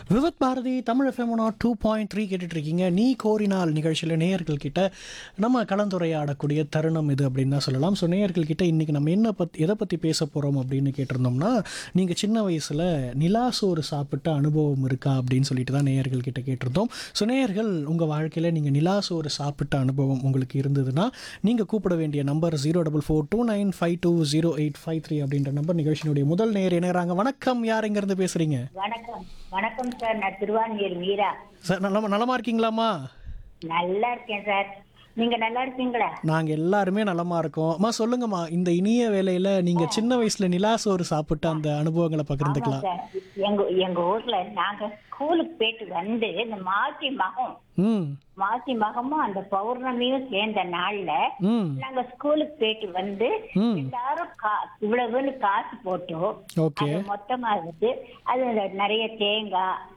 விவத் Bharati Tamil FM two point three கேட்டுட்டு இருக்கீங்க நீ கோரினால் நிகழ்ச்சியில் நேயர்கள் கிட்ட நம்ம கலந்துரையாடக்கூடிய தருணம் இது அப்படின்னு தான் சொல்லலாம் ஸோ நேயர்கள் கிட்ட இன்னைக்கு நம்ம என்ன பற்றி எதை பற்றி பேச போகிறோம் அப்படின்னு கேட்டிருந்தோம்னா நீங்கள் சின்ன வயசில் நிலா சோறு சாப்பிட்ட அனுபவம் இருக்கா அப்படின்னு சொல்லிட்டு தான் நேயர்கள் கிட்ட கேட்டிருந்தோம் ஸோ நேயர்கள் உங்கள் வாழ்க்கையில் நீங்கள் நிலா சோறு சாப்பிட்ட அனுபவம் உங்களுக்கு இருந்ததுன்னா நீங்கள் கூப்பிட வேண்டிய number zero double four two nine five two zero eight five three அப்படின்ற நம்பர் நிகழ்ச்சியினுடைய முதல் நேர் இணையறாங்க வணக்கம் யார் எங்கேருந்து பேசுகிறீங்க வணக்கம் வணக்கம் சார் நான் திருவான்மியூர் மீரா சார் நலமா நலமா இருக்கீங்களாம்மா நல்லா இருக்கேன் சார் நீங்க நல்லா இருக்கீங்களா நாங்கள் எல்லாருமே நலமா இருக்கோம் அம்மா சொல்லுங்கம்மா இந்த இனிய வேலையில நீங்க சின்ன வயசுல நிலா சோறு சாப்பிட்ட அந்த அனுபவங்களை பகிர்ந்துக்கலாம் சார் எங்க எங்க ஊர்ல நாங்க ஸ்கூலுக்கு போயிட்டு வந்து இந்த மாசி மகம் ம் மாசி மகமும் அந்த பௌர்ணமியும் சேர்ந்த நாள்ல ம் நாங்க ஸ்கூலுக்கு போயிட்டு வந்து ம் எல்லாரும் கா- இவ்வளவுன்னு காசு போட்டோம் ஓகே அது மொத்தமா இருந்து அது நிறைய தேங்காய்